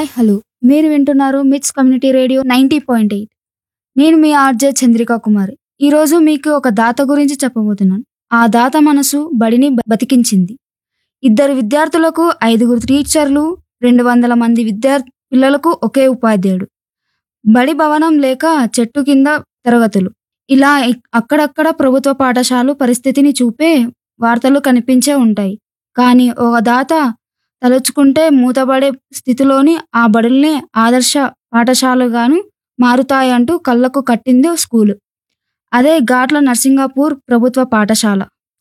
hi hello మీరు వింటున్నారు MITS community radio ninety point eight నేను మీ ఆర్జే చంద్రికా కుమారి ఈరోజు మీకు ఒక దాత గురించి చెప్పబోతున్నాను ఆ దాత మనసు బడిని బ- బతికించింది ఇద్దరు విద్యార్థులకు ఐదుగురు టీచర్లు రెండు వందల మంది విద్యార్థి పిల్లలకు ఒకే ఉపాధ్యాయుడు బడి భవనం లేక చెట్టు కింద తరగతులు ఇలా ఇక్- అక్కడక్కడ ప్రభుత్వ పాఠశాలలు పరిస్థితిని చూపే వార్తలు కనిపించే ఉంటాయి కానీ ఒక దాత తలుచుకుంటే మూతబడే స్థితిలోని ఆ బడుల్ని ఆదర్శ పాఠశాలగాను మారుతాయంటూ కళ్ళకు కట్టింది స్కూలు అదే ఘాట్ల నర్సింగాపూర్ ప్రభుత్వ పాఠశాల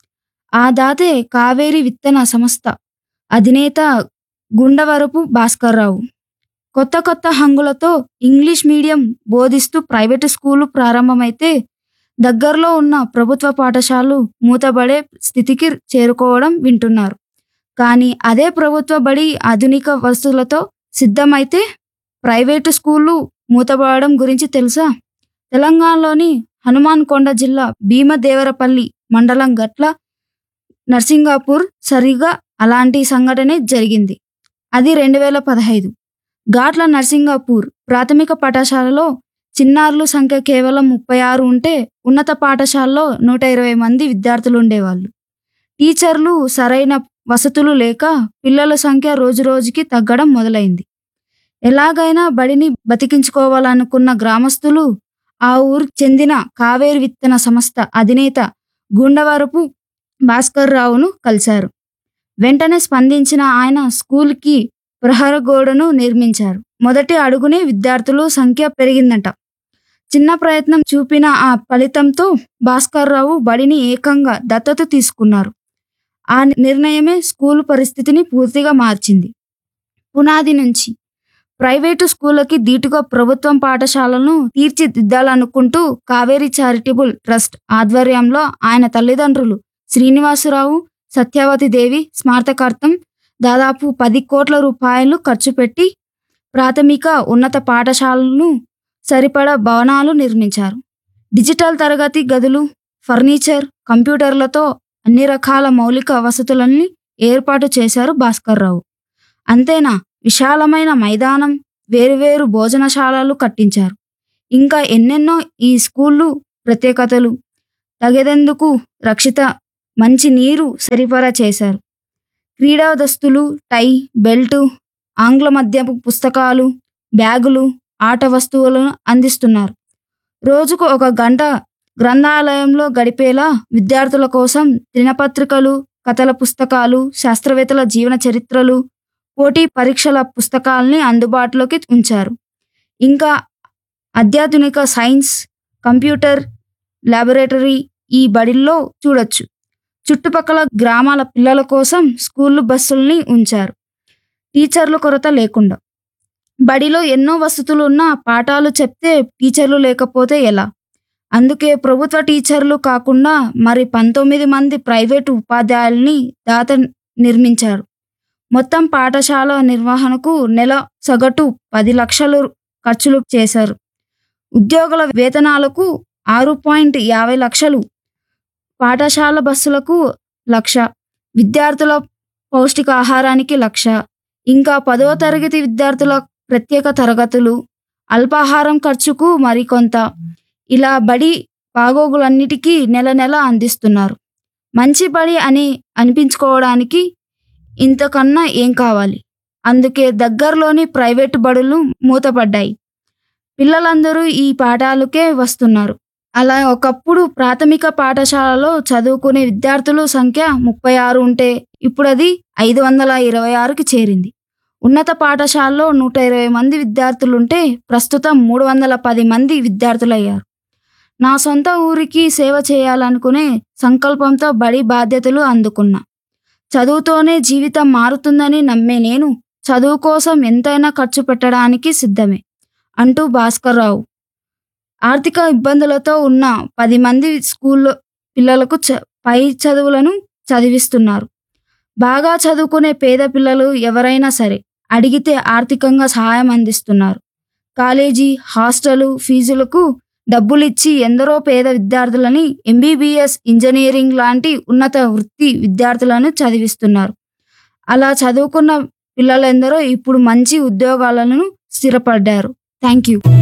ఆ దాతే కావేరి విత్తన సంస్థ అధినేత గుండవరపు భాస్కర్రావు కొత్త కొత్త హంగులతో ఇంగ్లీష్ మీడియం బోధిస్తూ ప్రైవేటు స్కూలు ప్రారంభమైతే దగ్గరలో ఉన్న ప్రభుత్వ పాఠశాలలు మూతబడే స్థితికి చేరుకోవడం వింటున్నారు కానీ అదే ప్రభుత్వ బడి ఆధునిక వసతులతో సిద్ధమైతే ప్రైవేటు స్కూళ్ళు మూతపడడం గురించి తెలుసా తెలంగాణలోని హనుమాన్ కొండ జిల్లా భీమదేవరపల్లి మండలం గట్ల నర్సింగాపూర్ సరిగా అలాంటి సంఘటనే జరిగింది అది రెండు వేల పదహైదు ఘాట్ల నర్సింగాపూర్ ప్రాథమిక పాఠశాలలో చిన్నారుల సంఖ్య కేవలం ముప్పై ఆరు ఉంటే ఉన్నత పాఠశాలలో నూట ఇరవై మంది విద్యార్థులు ఉండేవాళ్ళు టీచర్లు సరైన వసతులు లేక పిల్లల సంఖ్య రోజురోజుకి తగ్గడం మొదలైంది ఎలాగైనా బడిని బతికించుకోవాలనుకున్న గ్రామస్తులు ఆ ఊరికి చెందిన కావేరి విత్తన సంస్థ అధినేత గుండవరపు భాస్కర్ రావును కలిశారు వెంటనే స్పందించిన ఆయన స్కూల్కి ప్రహర గోడను నిర్మించారు మొదటి అడుగునే విద్యార్థుల సంఖ్య పెరిగిందట చిన్న ప్రయత్నం చూపిన ఆ ఫలితంతో భాస్కర్ రావు బడిని ఏకంగా దత్తత తీసుకున్నారు ఆ నిర్ణయమే స్కూల్ పరిస్థితిని పూర్తిగా మార్చింది పునాది నుంచి ప్రైవేటు స్కూళ్ళకి దీటుగా ప్రభుత్వం పాఠశాలను తీర్చిదిద్దాలనుకుంటూ కావేరీ చారిటబుల్ ట్రస్ట్ ఆధ్వర్యంలో ఆయన తల్లిదండ్రులు శ్రీనివాసరావు సత్యవతి దేవి స్మారకార్థం దాదాపు పది కోట్ల రూపాయలు ఖర్చు పెట్టి ప్రాథమిక ఉన్నత పాఠశాలను సరిపడా భవనాలు నిర్మించారు డిజిటల్ తరగతి గదులు ఫర్నిచర్ కంప్యూటర్లతో అన్ని రకాల మౌలిక వసతులన్నీ ఏర్పాటు చేశారు భాస్కర్రావు అంతేనా విశాలమైన మైదానం వేరువేరు భోజనశాలలు కట్టించారు ఇంకా ఎన్నెన్నో ఈ స్కూళ్ళు ప్రత్యేకతలు తగేందుకు రక్షిత మంచి నీరు సరిఫరా చేశారు క్రీడా దస్తులు టై బెల్టు ఆంగ్ల మధ్యపు పుస్తకాలు బ్యాగులు ఆట వస్తువులను అందిస్తున్నారు రోజుకు ఒక గంట గ్రంథాలయంలో గడిపేలా విద్యార్థుల కోసం దినపత్రికలు కథల పుస్తకాలు శాస్త్రవేత్తల జీవన చరిత్రలు పోటీ పరీక్షల పుస్తకాల్ని అందుబాటులోకి ఉంచారు ఇంకా అత్యాధునిక సైన్స్ కంప్యూటర్ లాబొరేటరీ ఈ బడిల్లో చూడొచ్చు చుట్టుపక్కల గ్రామాల పిల్లల కోసం స్కూళ్ళు బస్సుల్ని ఉంచారు టీచర్ల కొరత లేకుండా బడిలో ఎన్నో వసతులు ఉన్నా పాఠాలు చెప్తే టీచర్లు లేకపోతే ఎలా అందుకే ప్రభుత్వ టీచర్లు కాకుండా మరి పంతొమ్మిది మంది ప్రైవేటు ఉపాధ్యాయుల్ని దాత నిర్మించారు మొత్తం పాఠశాల నిర్వహణకు నెల సగటు పది లక్షలు ఖర్చులు చేశారు ఉద్యోగుల వేతనాలకు ఆరు పాయింట్ యాభై లక్షలు పాఠశాల బస్సులకు లక్ష విద్యార్థుల పౌష్టికాహారానికి లక్ష ఇంకా పదవ తరగతి విద్యార్థుల ప్రత్యేక తరగతులు అల్పాహారం ఖర్చుకు మరికొంత ఇలా బడి బాగోగులన్నిటికీ నెల నెల అందిస్తున్నారు మంచి బడి అని అనిపించుకోవడానికి ఇంతకన్నా ఏం కావాలి అందుకే దగ్గరలోని ప్రైవేటు బడులు మూతపడ్డాయి పిల్లలందరూ ఈ పాఠాలకే వస్తున్నారు అలా ఒకప్పుడు ప్రాథమిక పాఠశాలలో చదువుకునే విద్యార్థుల సంఖ్య ముప్పై ఆరు ఉంటే ఇప్పుడు అది ఐదు వందల ఇరవై ఆరుకి చేరింది ఉన్నత పాఠశాలలో నూట ఇరవై మంది విద్యార్థులుంటే ప్రస్తుతం మూడు వందల పది మంది విద్యార్థులయ్యారు నా సొంత ఊరికి సేవ చేయాలనుకునే సంకల్పంతో బడి బాధ్యతలు అందుకున్నా చదువుతోనే జీవితం మారుతుందని నమ్మే నేను చదువు కోసం ఎంతైనా ఖర్చు పెట్టడానికి సిద్ధమే అంటూ భాస్కర్రావు ఆర్థిక ఇబ్బందులతో ఉన్న పది మంది స్కూల్లో పిల్లలకు చ పై చదువులను చదివిస్తున్నారు బాగా చదువుకునే పేద పిల్లలు ఎవరైనా సరే అడిగితే ఆర్థికంగా సహాయం అందిస్తున్నారు కాలేజీ హాస్టలు ఫీజులకు డబ్బులిచ్చి ఎందరో పేద విద్యార్థులని ఎంబీబీఎస్ ఇంజనీరింగ్ లాంటి ఉన్నత వృత్తి విద్యార్థులను చదివిస్తున్నారు అలా చదువుకున్న పిల్లలందరూ ఇప్పుడు మంచి ఉద్యోగాలను స్థిరపడ్డారు థ్యాంక్ యూ